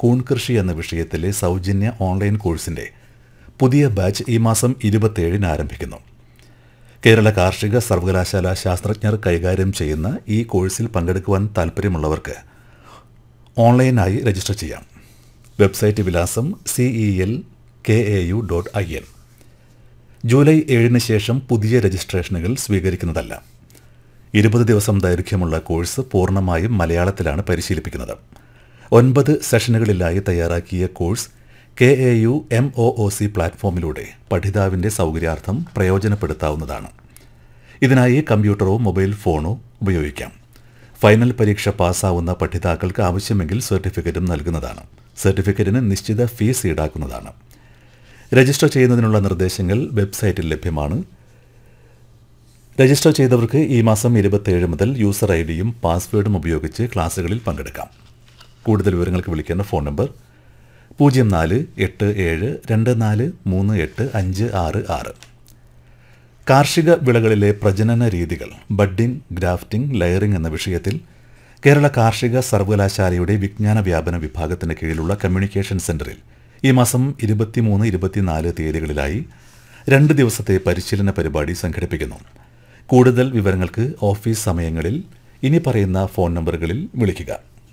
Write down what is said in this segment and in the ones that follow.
കൂൺ കൃഷി എന്ന വിഷയത്തിലെ സൗജന്യ ഓൺലൈൻ കോഴ്സിന്റെ പുതിയ ബാച്ച് ഈ മാസം ഇരുപത്തിയേഴിന് ആരംഭിക്കുന്നു കേരള കാർഷിക സർവകലാശാല ശാസ്ത്രജ്ഞർ കൈകാര്യം ചെയ്യുന്ന ഈ കോഴ്സിൽ പങ്കെടുക്കുവാൻ താൽപ്പര്യമുള്ളവർക്ക് ഓൺലൈനായി രജിസ്റ്റർ ചെയ്യാം വെബ്സൈറ്റ് വിലാസം C E L K A U dot I N July ഏഴിന് ശേഷം പുതിയ രജിസ്ട്രേഷനുകൾ സ്വീകരിക്കുന്നതല്ല ഇരുപത് ദിവസം ദൈർഘ്യമുള്ള കോഴ്സ് പൂർണ്ണമായും മലയാളത്തിലാണ് പരിശീലിപ്പിക്കുന്നത് ഒൻപത് സെഷനുകളിലായി തയ്യാറാക്കിയ course K A U M O O C പ്ലാറ്റ്ഫോമിലൂടെ പഠിതാവിൻ്റെ സൗകര്യാർത്ഥം പ്രയോജനപ്പെടുത്താവുന്നതാണ് ഇതിനായി കമ്പ്യൂട്ടറോ മൊബൈൽ ഫോണോ ഉപയോഗിക്കാം ഫൈനൽ പരീക്ഷ പാസ്സാവുന്ന പഠിതാക്കൾക്ക് ആവശ്യമെങ്കിൽ സർട്ടിഫിക്കറ്റും നൽകുന്നതാണ് സർട്ടിഫിക്കറ്റിന് നിശ്ചിത ഫീസ് ഈടാക്കുന്നതാണ് രജിസ്റ്റർ ചെയ്യുന്നതിനുള്ള നിർദ്ദേശങ്ങൾ വെബ്സൈറ്റിൽ ലഭ്യമാണ് രജിസ്റ്റർ ചെയ്തവർക്ക് ഈ മാസം ഇരുപത്തിയേഴ് മുതൽ യൂസർ ഐ ഡിയും പാസ്വേഡും ഉപയോഗിച്ച് ക്ലാസുകളിൽ പങ്കെടുക്കാം കൂടുതൽ വിവരങ്ങൾക്ക് വിളിക്കേണ്ട ഫോൺ നമ്പർ പൂജ്യം നാല് എട്ട് ഏഴ് രണ്ട് നാല് മൂന്ന് എട്ട് അഞ്ച് ആറ് ആറ് കാർഷിക വിളകളിലെ പ്രജനന രീതികൾ ബഡ്ഡിംഗ് ഗ്രാഫ്റ്റിംഗ് ലെയറിംഗ് എന്ന വിഷയത്തിൽ കേരള കാർഷിക സർവകലാശാലയുടെ വിജ്ഞാന വ്യാപന വിഭാഗത്തിന് കീഴിലുള്ള കമ്മ്യൂണിക്കേഷൻ സെന്ററിൽ ഈ മാസം ഇരുപത്തിമൂന്ന് ഇരുപത്തിനാല് തീയതികളിലായി രണ്ട് ദിവസത്തെ പരിശീലന പരിപാടി സംഘടിപ്പിക്കുന്നു കൂടുതൽ വിവരങ്ങൾക്ക് ഓഫീസ് സമയങ്ങളിൽ ഇനി പറയുന്ന ഫോൺ നമ്പറുകളിൽ വിളിക്കുക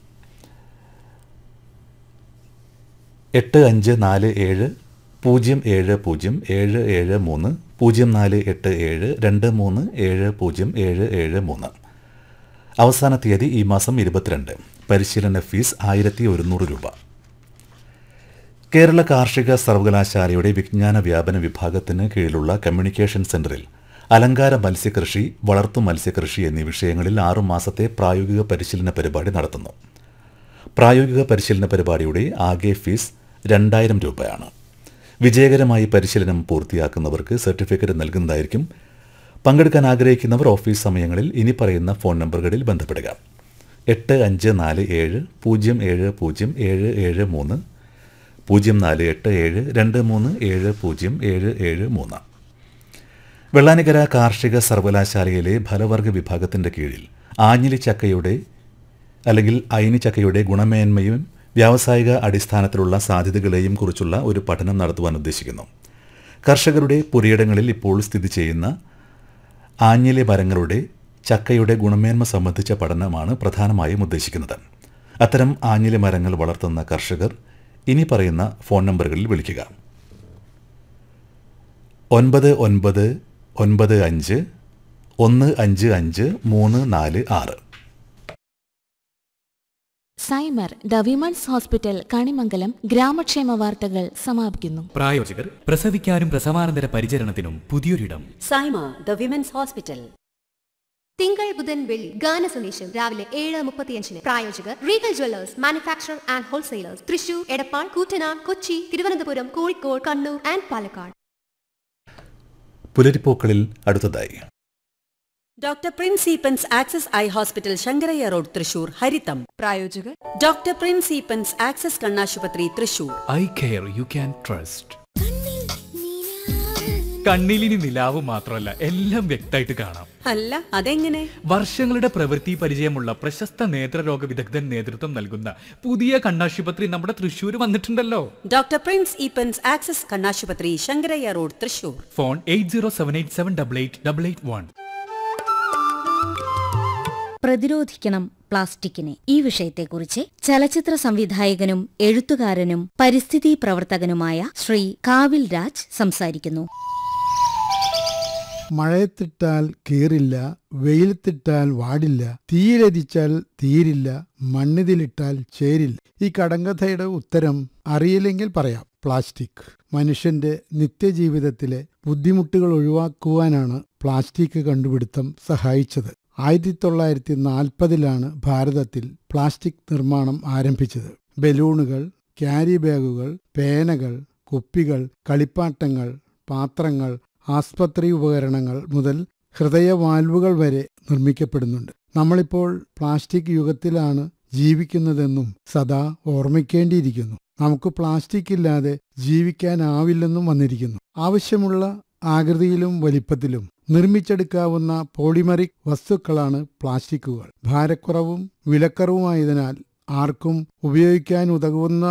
എട്ട് അഞ്ച് നാല് ഏഴ് പൂജ്യം ഏഴ് പൂജ്യം ഏഴ് ഏഴ് മൂന്ന് പൂജ്യം നാല് എട്ട് ഏഴ് രണ്ട് മൂന്ന് ഏഴ് പൂജ്യം ഏഴ് ഏഴ് മൂന്ന് അവസാന തീയതി ഈ മാസം ഇരുപത്തിരണ്ട് പരിശീലന ഫീസ് ആയിരത്തി ഒരുന്നൂറ് രൂപ കേരള കാർഷിക സർവകലാശാലയുടെ വിജ്ഞാന വ്യാപന വിഭാഗത്തിന് കീഴിലുള്ള കമ്മ്യൂണിക്കേഷൻ സെന്ററിൽ അലങ്കാര മത്സ്യകൃഷി വളർത്തു മത്സ്യകൃഷി എന്നീ വിഷയങ്ങളിൽ ആറുമാസത്തെ പ്രായോഗിക പരിശീലന പരിപാടി നടത്തുന്നു പ്രായോഗിക പരിശീലന പരിപാടിയുടെ ആകെ ഫീസ് രണ്ടായിരം രൂപയാണ് വിജയകരമായി പരിശീലനം പൂർത്തിയാക്കുന്നവർക്ക് സർട്ടിഫിക്കറ്റ് നൽകുന്നതായിരിക്കും പങ്കെടുക്കാൻ ആഗ്രഹിക്കുന്നവർ ഓഫീസ് സമയങ്ങളിൽ ഇനി പറയുന്ന ഫോൺ നമ്പറുകളിൽ ബന്ധപ്പെടുക എട്ട് അഞ്ച് നാല് ഏഴ് പൂജ്യം ഏഴ് പൂജ്യം ഏഴ് ഏഴ് മൂന്ന് പൂജ്യം നാല് എട്ട് ഏഴ് രണ്ട് മൂന്ന് ഏഴ് പൂജ്യം ഏഴ് ഏഴ് മൂന്ന് വെള്ളാനിക്കര കാർഷിക സർവകലാശാലയിലെ ഫലവർഗ വിഭാഗത്തിന്റെ കീഴിൽ ആഞ്ഞിലി ചക്കയുടെ അല്ലെങ്കിൽ അയിനി ചക്കയുടെ ഗുണമേന്മയും വ്യാവസായിക അടിസ്ഥാനത്തിലുള്ള സാധ്യതകളെയും കുറിച്ചുള്ള ഒരു പഠനം നടത്തുവാൻ ഉദ്ദേശിക്കുന്നു കർഷകരുടെ പുരയിടങ്ങളിൽ ഇപ്പോൾ സ്ഥിതി ചെയ്യുന്ന ആഞ്ഞിലി മരങ്ങളുടെ ചക്കയുടെ ഗുണമേന്മ സംബന്ധിച്ച പഠനമാണ് പ്രധാനമായും ഉദ്ദേശിക്കുന്നത് അത്തരം ആഞ്ഞിലി മരങ്ങൾ വളർത്തുന്ന കർഷകർ ഇനി പറയുന്ന ഫോൺ നമ്പറുകളിൽ വിളിക്കുക ഒൻപത് ഒൻപത് ഒൻപത് അഞ്ച് ഒന്ന് അഞ്ച് അഞ്ച് മൂന്ന് നാല് ആറ് Saima the women's hospital Kanimangalam ഗ്രാമക്ഷേമ വാർത്തകൾ സമാപിക്കുന്നു പ്രായോജകർ പ്രസവിക്കാനും പ്രസവാനന്തര പരിചരണത്തിനും പുതിയൊരിടം സൈമ ദ വിമൻസ് ഹോസ്പിറ്റൽ തിങ്കൾ ബുധൻ വെള്ളി ഗാന സന്ദേശം രാവിലെ ഏഴ് മുപ്പത്തിയഞ്ചിന് പ്രായോജകർ Regal jewellers manufacture and wholesalers Thrissur Edappal Koottanad Kochi Thiruvananthapuram Kozhikode Kannur and Palakkad പുലരിപ്പോക്കളിൽ അടുത്തതായി doctor Prince Eappen's access eye hospital Sankaraiah road Thrissur ഹരിതം പ്രായോജകർ ഡോക്ടർ പ്രിൻസ് ഈപ്പൻസ് ആക്സസ് കണ്ണാശുപത്രി Thrissur eye care you can trust കണ്ണിലിനി നിലാവ് മാത്രമല്ല എല്ലാം വ്യക്തമായിട്ട് കാണാം അല്ല അതെങ്ങനെ വർഷങ്ങളുടെ പ്രവൃത്തി പരിചയമുള്ള പ്രശസ്ത നേത്രരോഗ വിദഗ്ധൻ നേതൃത്വം നൽകുന്ന പുതിയ കണ്ണാശുപത്രി നമ്മുടെ തൃശ്ശൂർ വന്നിട്ടുണ്ടല്ലോ ഡോക്ടർ പ്രിൻസ് ഈപ്പൻസ് ആക്സസ് കണ്ണാശുപത്രി Sankaraiah road Thrissur phone eight zero seven eight seven double eight double eight one പ്രതിരോധിക്കണം പ്ലാസ്റ്റിക്കിനെ ഈ വിഷയത്തെക്കുറിച്ച് ചലച്ചിത്ര സംവിധായകനും എഴുത്തുകാരനും പരിസ്ഥിതി പ്രവർത്തകനുമായ ശ്രീ കാവിൽ രാജ് സംസാരിക്കുന്നു മഴയത്തിട്ടാൽ കീറില്ല വെയിലത്തിട്ടാൽ വാടില്ല തീയിലരിച്ചാൽ തീരില്ല മണ്ണിതിലിട്ടാൽ ചേരില്ല ഈ കടങ്കഥയുടെ ഉത്തരം അറിയില്ലെങ്കിൽ പറയാം പ്ലാസ്റ്റിക് മനുഷ്യന്റെ നിത്യജീവിതത്തിലെ ബുദ്ധിമുട്ടുകൾ ഒഴിവാക്കുവാനാണ് പ്ലാസ്റ്റിക് കണ്ടുപിടുത്തം സഹായിച്ചത് ആയിരത്തി തൊള്ളായിരത്തി നാൽപ്പതിലാണ് ഭാരതത്തിൽ പ്ലാസ്റ്റിക് നിർമ്മാണം ആരംഭിച്ചത് ബലൂണുകൾ ക്യാരി ബാഗുകൾ പേനകൾ കുപ്പികൾ കളിപ്പാട്ടങ്ങൾ പാത്രങ്ങൾ ആസ്പത്രി ഉപകരണങ്ങൾ മുതൽ ഹൃദയവാൽവുകൾ വരെ നിർമ്മിക്കപ്പെടുന്നുണ്ട് നമ്മളിപ്പോൾ പ്ലാസ്റ്റിക് യുഗത്തിലാണ് ജീവിക്കുന്നതെന്നും സദാ ഓർമ്മിക്കേണ്ടിയിരിക്കുന്നു നമുക്ക് പ്ലാസ്റ്റിക് ഇല്ലാതെ ജീവിക്കാനാവില്ലെന്നും വന്നിരിക്കുന്നു ആവശ്യമുള്ള ആകൃതിയിലും വലിപ്പത്തിലും നിർമ്മിച്ചെടുക്കാവുന്ന പോളിമറിക് വസ്തുക്കളാണ് പ്ലാസ്റ്റിക്കുകൾ ഭാരക്കുറവും വിലക്കുറവുമായതിനാൽ ആർക്കും ഉപയോഗിക്കാൻ ഉതകുന്ന